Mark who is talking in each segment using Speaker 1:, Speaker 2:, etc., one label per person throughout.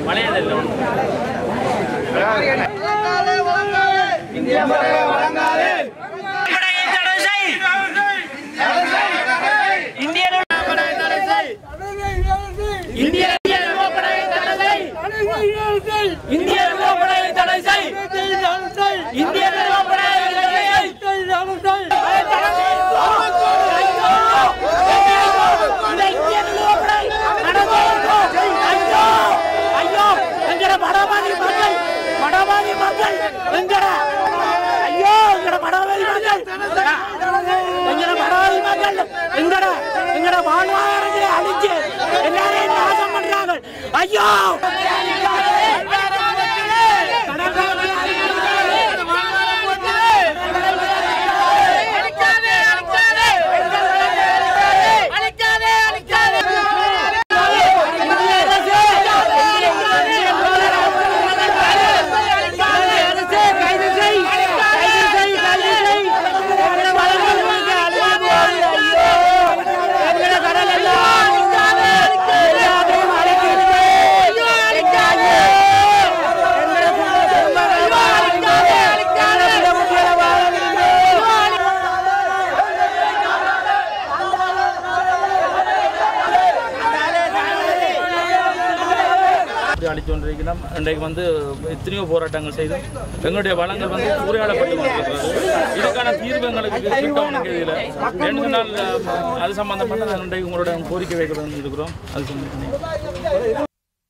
Speaker 1: அப்படி அழித்து கொண்டிருக்கிறோம் இன்றைக்கு வந்து எத்தனையோ போராட்டங்கள் செய்தோம் எங்களுடைய வளங்கள் வந்து சூறையாடப்பட்டு கொண்டிருக்கிறது இதுக்கான தீர்வு எங்களுக்கு திட்டம் இதில் ரெண்டு நாள் அது சம்பந்தப்பட்ட நாங்கள் இன்றைக்கு உங்களோட கோரிக்கை வைக்கிறோம் இருக்கிறோம் அது சம்பந்தம்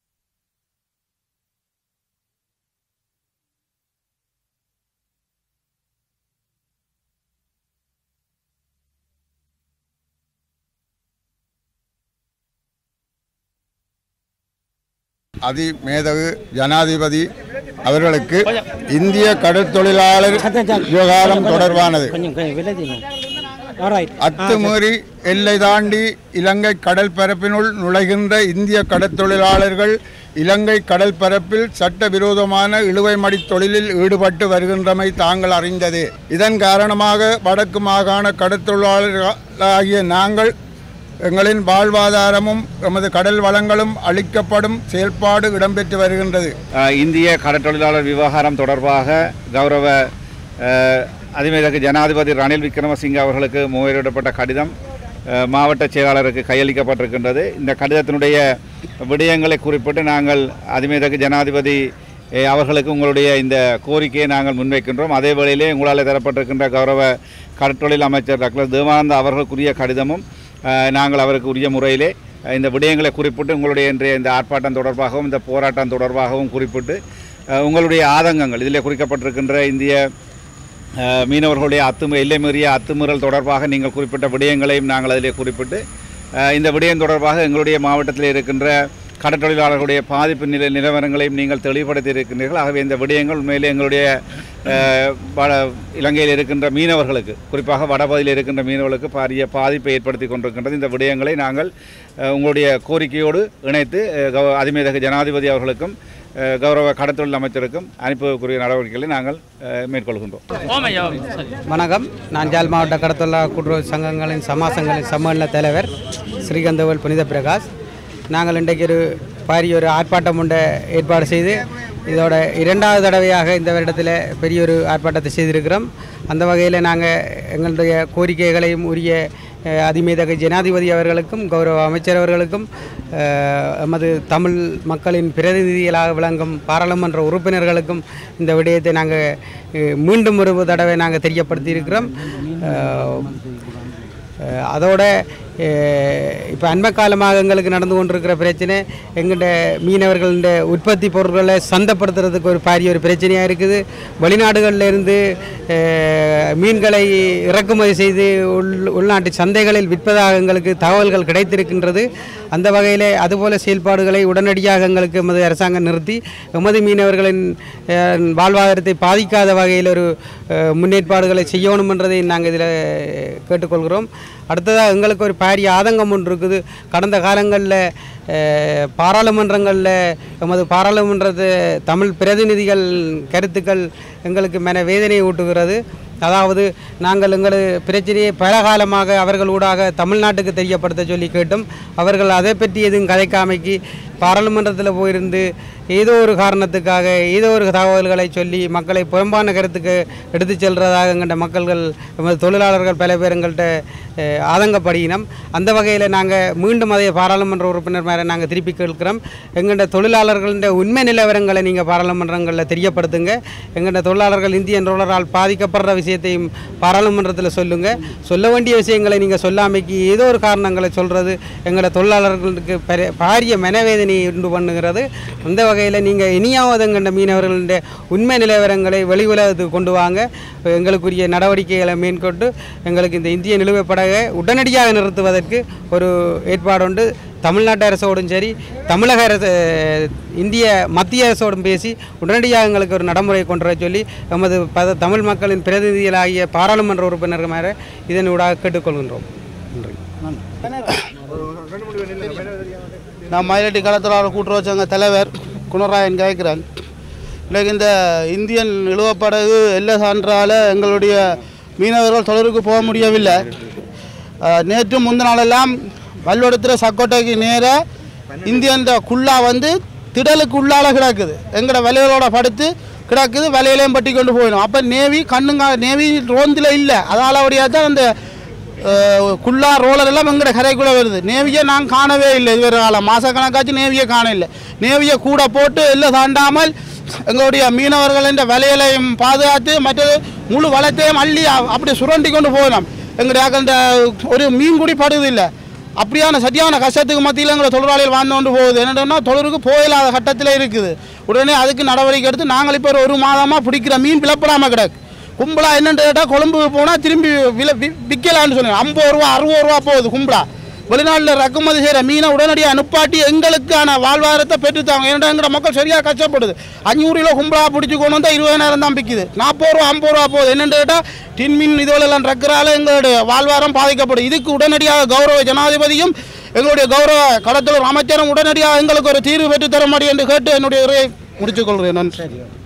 Speaker 2: அதிமேதகு ஜனாதிபதி அவர்களுக்கு இந்திய கடல் தொழிலாளர் விவகாரம் தொடர்பானது
Speaker 3: கொஞ்சம் கொஞ்சம் விலகினோம் ஆல்ரைட்
Speaker 2: அத்துமீறி எல்லை தாண்டி இலங்கை கடல் பரப்பினுள் நுழைகின்ற இந்திய கடற்தொழிலாளர்கள் இலங்கை கடல் பரப்பில் சட்டவிரோதமான இழுவைமடி தொழிலில் ஈடுபட்டு வருகின்றமை தாங்கள் அறிந்தது இதன் காரணமாக வடக்கு மாகாண கடற்தொழிலாளர்களாகிய நாங்கள் எங்களின் வாழ்வாதாரமும் எமது கடல் வளங்களும் அளிக்கப்படும் செயல்பாடு இடம்பெற்று வருகின்றது
Speaker 4: அஹ், இந்திய கடற்றொழிலாளர் விவகாரம் தொடர்பாக கௌரவ அஹ், அதிமேதகு ஜனாதிபதி ரணில் விக்ரமசிங்க அவர்களுக்கு முறையிடப்பட்ட கடிதம் அஹ், மாவட்ட செயலாளருக்கு கையளிக்கப்பட்டிருக்கின்றது இந்த கடிதத்தினுடைய விடயங்களை குறிப்பிட்டு நாங்கள் அதிமேதகு ஜனாதிபதி அஹ், அவர்களுக்கு உங்களுடைய இந்த கோரிக்கையை நாங்கள் முன்வைக்கின்றோம் அதே வேளையிலே உங்களால் தரப்பட்டிருக்கின்ற கௌரவ கடற்றொழில் அமைச்சர் டாக்டர் தேவானந்த அவர்களுக்குரிய கடிதமும் அஹ், நாங்கள் அவருக்கு உரிய முறையிலே அஹ், இந்த விடயங்களை குறிப்பிட்டு உங்களுடைய இன்றைய இந்த ஆர்ப்பாட்டம் தொடர்பாகவும் இந்த போராட்டம் தொடர்பாகவும் குறிப்பிட்டு அஹ், உங்களுடைய ஆதங்கங்கள் இதில் குறிக்கப்பட்டிருக்கின்ற இந்திய அஹ், மீனவர்களுடைய அத்துமீ எல்லை மீறிய அத்துமீறல் தொடர்பாக நீங்கள் குறிப்பிட்ட விடயங்களையும் நாங்கள் அதிலே குறிப்பிட்டு அஹ், இந்த விடயம் தொடர்பாக எங்களுடைய மாவட்டத்தில் இருக்கின்ற கடற்றொழிலாளர்களுடைய பாதிப்பு நில நிலவரங்களையும் நீங்கள் தெளிவுபடுத்தி இருக்கின்றீர்கள் ஆகவே இந்த விடயங்கள் உண்மையிலே எங்களுடைய அஹ், வட இலங்கையில் இருக்கின்ற மீனவர்களுக்கு குறிப்பாக வடபகுதியில் இருக்கின்ற மீனவர்களுக்கு பாரிய பாதிப்பை ஏற்படுத்தி கொண்டிருக்கின்றது இந்த விடயங்களை நாங்கள் அஹ், உங்களுடைய கோரிக்கையோடு இணைத்து அஹ், கௌ- அதிமேதகு ஜனாதிபதி அவர்களுக்கும் அஹ், கௌரவ கடற்தொழில் அமைச்சருக்கும் அனுப்பக்கூடிய நடவடிக்கைகளை நாங்கள் அஹ், மேற்கொள்கின்றோம்
Speaker 1: ஓமையா சரி
Speaker 3: வணக்கம் நான் ஜாழ் மாவட்ட கடத்தொழிலாளர் கூட்டுறவு சங்கங்களின் சமாசங்களின் சம்மேளன தலைவர் ஸ்ரீகந்தவல் புனித பிரகாஷ் நாங்கள் இன்றைக்கு ஒரு பாரிய ஒரு ஆர்ப்பாட்டம் ஒன்றை ஏற்பாடு செய்து இதோட இரண்டாவது தடவையாக இந்த வருடத்தில் பெரிய ஒரு ஆர்ப்பாட்டத்தை செய்திருக்கிறோம் அந்த வகையில் நாங்கள் எங்களுடைய கோரிக்கைகளையும் உரிய அஹ், அதிமீதக ஜனாதிபதி அவர்களுக்கும் கௌரவ அமைச்சர் அவர்களுக்கும் அஹ், எமது தமிழ் மக்களின் பிரதிநிதிகளாக விளங்கும் பாராளுமன்ற உறுப்பினர்களுக்கும் இந்த விடயத்தை நாங்கள் அஹ், மீண்டும் ஒரு தடவை நாங்கள் தெரியப்படுத்தி இருக்கிறோம் அஹ், அஹ், அதோட இப்போ அண்மை காலமாக எங்களுக்கு நடந்து கொண்டிருக்கிற பிரச்சனை எங்கள்ட மீனவர்கள உற்பத்தி பொருட்களை சந்தைப்படுத்துறதுக்கு ஒரு பாரிய ஒரு பிரச்சனையாக இருக்குது வெளிநாடுகளில் இருந்து அஹ், மீன்களை இறக்குமதி செய்து உள் உள்நாட்டு சந்தைகளில் விற்பதாக எங்களுக்கு தகவல்கள் கிடைத்திருக்கின்றது அந்த வகையில் அதுபோல செயல்பாடுகளை உடனடியாக எங்களுக்கு எமது அரசாங்கம் நிறுத்தி எமது மீனவர்களின் அஹ், வாழ்வாதாரத்தை பாதிக்காத வகையில் ஒரு அஹ், முன்னேற்பாடுகளை செய்யணும் என்றதை நாங்கள் இதில் கேட்டுக்கொள்கிறோம் அடுத்ததாக எங்களுக்கு ஒரு பாரிய ஆதங்கம் ஒன்று இருக்குது கடந்த காலங்களில் பாராளுமன்றங்களில் எமது பாராளுமன்றத்து தமிழ் பிரதிநிதிகள் கருத்துக்கள் எங்களுக்கு மன வேதனையை ஊட்டுகிறது அதாவது நாங்கள் எங்களது பிரச்சனையை பல காலமாக அவர்கள் ஊடாக தமிழ்நாட்டுக்கு தெரியப்படுத்த சொல்லி கேட்டும் அவர்கள் அதை பற்றி எதுவும் கதைக்காமைக்கு பாராளுமன்றத்தில் போயிருந்து ஏதோ ஒரு காரணத்துக்காக ஏதோ ஒரு தகவல்களை சொல்லி மக்களை புறம்பான கருத்துக்கு எடுத்து செல்றதாக எங்கள்கிட்ட மக்கள்கள் எமது தொழிலாளர்கள் பல பேர் எங்கள்கிட்ட அஹ், ஆதங்கப்படுகினோம் அந்த வகையில் நாங்கள் மீண்டும் அதே பாராளுமன்ற உறுப்பினர் மேலே நாங்கள் திருப்பி கேட்கிறோம் எங்கள்கிட்ட தொழிலாளர்களின் உண்மை நிலவரங்களை நீங்கள் பாராளுமன்றங்களில் தெரியப்படுத்துங்க எங்கள்கிட்ட தொழிலாளர்கள் இந்தியன் ரோலரால் பாதிக்கப்படுற விஷயத்தையும் பாராளுமன்றத்தில் சொல்லுங்கள் சொல்ல வேண்டிய விஷயங்களை நீங்கள் சொல்லாமைக்கு ஏதோ ஒரு காரணங்களை சொல்கிறது எங்களோட தொழிலாளர்களுக்கு பெரிய பாரிய மனவேதனையை உண்டு பண்ணுகிறது அந்த வகையில் நீங்கள் இனியாவது எங்கள்ட மீனவர்களுடைய உண்மை நிலவரங்களை வெளி உலகத்துக்கு கொண்டு வாங்க எங்களுக்குரிய நடவடிக்கைகளை மேற்கொண்டு எங்களுக்கு இந்த இந்திய நிலுவைப் படகை உடனடியாக நிறுத்துவதற்கு ஒரு ஏற்பாடு உண்டு தமிழ்நாட்டு அரசோடும் சரி தமிழக அரசு இந்திய மத்திய அரசோடும் பேசி உடனடியாக எங்களுக்கு ஒரு நடைமுறை கொண்டு வர சொல்லி எமது பத தமிழ் மக்களின் பிரதிநிதிகளாகிய பாராளுமன்ற உறுப்பினர்கள் மேலே இதனூடாக கேட்டுக்கொள்கின்றோம் நன்றி
Speaker 5: நான் மயிலட்டி களத்தொழிலாளர் கூட்டுறவு சங்க தலைவர் குணராயன் கேட்கிறேன் இன்னைக்கு இந்த இந்தியன் இழுவப்படகு எல்லை சான்றால் எங்களுடைய மீனவர்கள் தொடருக்கு போக முடியவில்லை அஹ், நேற்று முந்தின நாளெல்லாம் வல்வடத்தில் சக்கோட்டைக்கு நேராக இந்தியன் குள்ளா வந்து திடலுக்கு உள்ளால கிடக்குது எங்களோட வலைகளோட படுத்து கிடக்குது வலையிலையும் பட்டி கொண்டு போயிடும் அப்போ நேவி கண்ணுங்க நேவி ரோந்தில் இல்லை அதால் அப்படியாக தான் அந்த அஹ், குள்ளா ரோலர் எல்லாம் எங்கட கரைக்குள்ளே வருது நேவியை நான் காணவே இல்லை இதுவரை காலம் மாதக்கணக்காச்சு நேவியை காண இல்லை நேவியை கூட போட்டு எல்லாம் தாண்டாமல் எங்களுடைய மீனவர்கள் என்ற வலையலையும் பாதுகாத்து மற்றது முழு வளத்தையும் அள்ளி அ- அப்படி சுரண்டி கொண்டு போகலாம் எங்களுடைய அந்த ஒரு மீன் குடி படுது இல்லை அப்படியான சரியான கஷ்டத்துக்கு மத்தியில் எங்களை தொழிலாளிகள் வாழ்ந்து கொண்டு போகுது என்னன்னா தொழிலுக்கு போயில்லாத கட்டத்தில் இருக்குது உடனே அதுக்கு நடவடிக்கை எடுத்து நாங்கள் இப்போ ஒரு மாதமாக பிடிக்கிற மீன் பிளப்படாமல் கிடக்கு கும்பலா என்னன்னு கேட்டால் கொழும்பு போனால் திரும்பி வில வி- விற்கலான்னு சொல்லுங்க ஐம்பது ரூபா அறுபது ரூபா போகுது கும்பலா வெளிநாட்டில் இறக்குமதி செய்கிற மீனை உடனடியாக நிப்பாட்டி எங்களுக்கான வாழ்வாதாரத்தை பெற்றுத்தாங்க ஏன்னா எங்களோட மக்கள் சரியாக கஷ்டப்படுது அஞ்சூறு கிலோ கும்பலா பிடிச்சி கொண்டு வந்தால் இருபதாயிரம் தான் விற்கிது நாற்பது ரூபா ஐம்பது ரூபா போகுது என்னென்னு கேட்டால் டின் மீன் இதுவெல்லாம் இறக்குறால எங்களுடைய வாழ்வாரம் பாதிக்கப்படும் இதுக்கு உடனடியாக கௌரவ ஜனாதிபதியும் எங்களுடைய கௌரவ கடத்தலூர் அமைச்சரும் உடனடியாக எங்களுக்கு ஒரு தீர்வு பெற்று தர முடியும் என்று கேட்டு என்னுடைய உரையை முடித்துக் கொள்கிறேன் நன்றி